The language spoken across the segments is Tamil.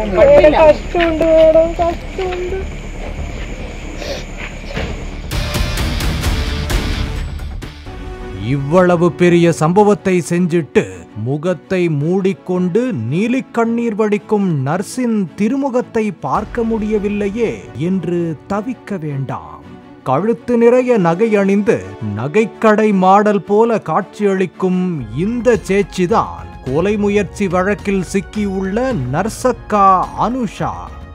ഭൂമി കഷ്ടമുണ്ട് മേഡം കഷ്ടമുണ്ട് இவ்வளவு பெரிய சம்பவத்தை செஞ்சிட்டு முகத்தை மூடிக்கொண்டு நீலிக்கண்ணீர் வடிக்கும் நர்ஸின் திருமுகத்தை பார்க்க முடியவில்லையே என்று தவிக்க வேண்டாம் கழுத்து நிறைய நகை அணிந்து நகைக்கடை மாடல் போல காட்சியளிக்கும் இந்த சேச்சிதான் கொலை முயற்சி வழக்கில் சிக்கியுள்ள நர்சக்கா அனுஷா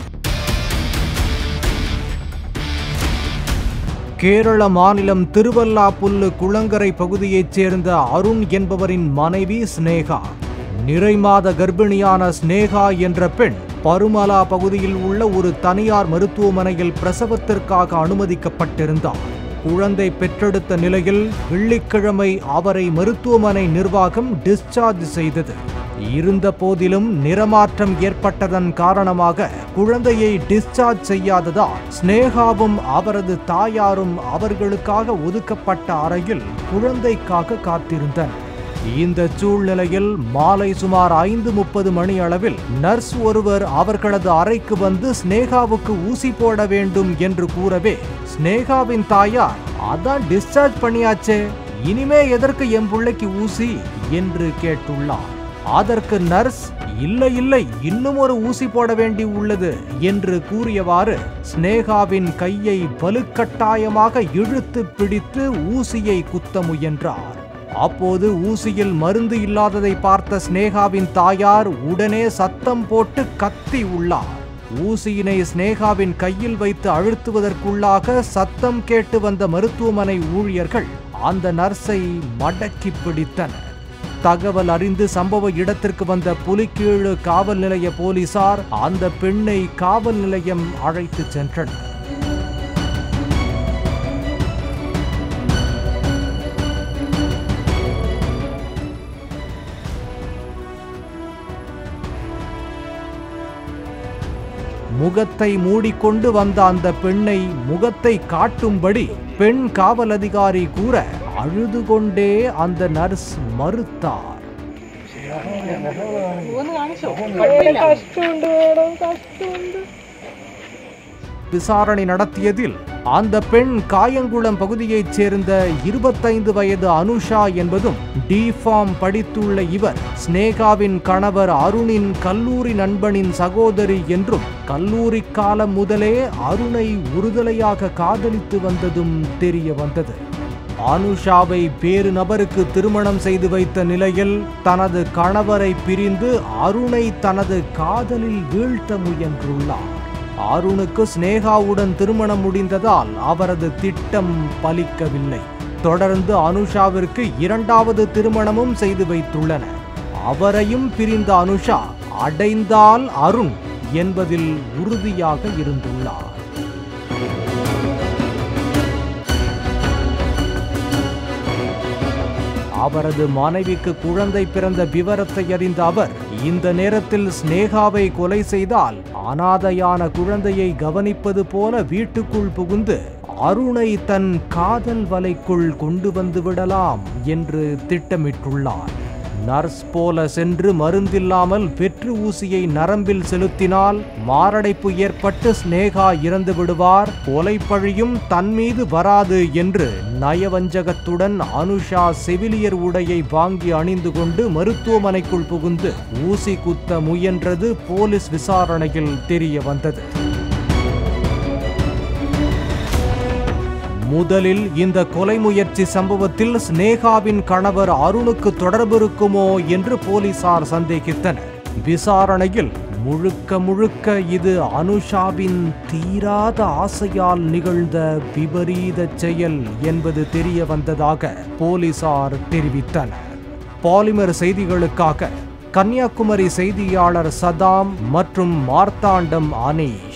கேரள மாநிலம் திருவல்லாப்புல்லு குளங்கரை பகுதியைச் சேர்ந்த அருண் என்பவரின் மனைவி ஸ்னேகா நிறைமாத கர்ப்பிணியான ஸ்னேகா என்ற பெண் பருமலா பகுதியில் உள்ள ஒரு தனியார் மருத்துவமனையில் பிரசவத்திற்காக அனுமதிக்கப்பட்டிருந்தார் குழந்தை பெற்றெடுத்த நிலையில் வெள்ளிக்கிழமை அவரை மருத்துவமனை நிர்வாகம் டிஸ்சார்ஜ் செய்தது இருந்த போதிலும் நிறமாற்றம் ஏற்பட்டதன் காரணமாக குழந்தையை டிஸ்சார்ஜ் செய்யாததால் ஸ்னேகாவும் அவரது தாயாரும் அவர்களுக்காக ஒதுக்கப்பட்ட அறையில் குழந்தைக்காக காத்திருந்தனர் இந்த சூழ்நிலையில் மாலை சுமார் ஐந்து முப்பது மணி அளவில் நர்ஸ் ஒருவர் அவர்களது அறைக்கு வந்து ஸ்னேகாவுக்கு ஊசி போட வேண்டும் என்று கூறவே ஸ்னேகாவின் தாயார் அதான் டிஸ்சார்ஜ் பண்ணியாச்சே இனிமே எதற்கு என் பிள்ளைக்கு ஊசி என்று கேட்டுள்ளார் அதற்கு நர்ஸ் இல்லை இல்லை இன்னும் ஒரு ஊசி போட வேண்டி உள்ளது என்று கூறியவாறு ஸ்னேகாவின் கையை வலுக்கட்டாயமாக இழுத்து பிடித்து ஊசியை குத்த முயன்றார் அப்போது ஊசியில் மருந்து இல்லாததை பார்த்த ஸ்னேகாவின் தாயார் உடனே சத்தம் போட்டு கத்தி உள்ளார் ஊசியினை ஸ்னேகாவின் கையில் வைத்து அழுத்துவதற்குள்ளாக சத்தம் கேட்டு வந்த மருத்துவமனை ஊழியர்கள் அந்த நர்ஸை மடக்கி பிடித்தனர் தகவல் அறிந்து சம்பவ இடத்திற்கு வந்த புலிக்கீழு காவல் நிலைய போலீசார் அந்த பெண்ணை காவல் நிலையம் அழைத்து சென்றனர் முகத்தை மூடிக்கொண்டு வந்த அந்த பெண்ணை முகத்தை காட்டும்படி பெண் காவல் அதிகாரி கூற அழுது கொண்டே அந்த நர்ஸ் மறுத்தார் ഒന്ന് കാണിച്ചോ കുഴപ്പമില്ല കഷ്ടമുണ്ട് മേഡം കഷ്ടമുണ്ട് விசாரணை நடத்தியதில் அந்த பெண் காயங்குளம் பகுதியைச் சேர்ந்த இருபத்தைந்து வயது அனுஷா என்பதும் டிஃபார்ம் படித்துள்ள இவர் ஸ்னேகாவின் கணவர் அருணின் கல்லூரி நண்பனின் சகோதரி என்றும் கல்லூரி காலம் முதலே அருணை உறுதலையாக காதலித்து வந்ததும் தெரிய வந்தது அனுஷாவை வேறு நபருக்கு திருமணம் செய்து வைத்த நிலையில் தனது கணவரை பிரிந்து அருணை தனது காதலில் வீழ்த்த முயன்றுள்ளார் அருணுக்கு ஸ்னேகாவுடன் திருமணம் முடிந்ததால் அவரது திட்டம் பலிக்கவில்லை தொடர்ந்து அனுஷாவிற்கு இரண்டாவது திருமணமும் செய்து வைத்துள்ளனர் அவரையும் பிரிந்த அனுஷா அடைந்தால் அருண் என்பதில் உறுதியாக இருந்துள்ளார் அவரது மனைவிக்கு குழந்தை பிறந்த விவரத்தை அறிந்த அவர் இந்த நேரத்தில் ஸ்னேகாவை கொலை செய்தால் அனாதையான குழந்தையை கவனிப்பது போல வீட்டுக்குள் புகுந்து அருணை தன் காதல் வலைக்குள் கொண்டு வந்து விடலாம் என்று திட்டமிட்டுள்ளார் நர்ஸ் போல சென்று மருந்தில்லாமல் வெற்று ஊசியை நரம்பில் செலுத்தினால் மாரடைப்பு ஏற்பட்டு ஸ்னேகா இறந்து விடுவார் கொலை பழியும் தன் மீது வராது என்று நயவஞ்சகத்துடன் அனுஷா செவிலியர் உடையை வாங்கி அணிந்து கொண்டு மருத்துவமனைக்குள் புகுந்து ஊசி குத்த முயன்றது போலீஸ் விசாரணையில் தெரிய வந்தது முதலில் இந்த கொலை முயற்சி சம்பவத்தில் ஸ்னேகாவின் கணவர் அருணுக்கு தொடர்பு இருக்குமோ என்று போலீசார் சந்தேகித்தனர் விசாரணையில் முழுக்க முழுக்க இது அனுஷாவின் தீராத ஆசையால் நிகழ்ந்த விபரீத செயல் என்பது தெரிய வந்ததாக போலீசார் தெரிவித்தனர் பாலிமர் செய்திகளுக்காக கன்னியாகுமரி செய்தியாளர் சதாம் மற்றும் மார்த்தாண்டம் அனீஷ்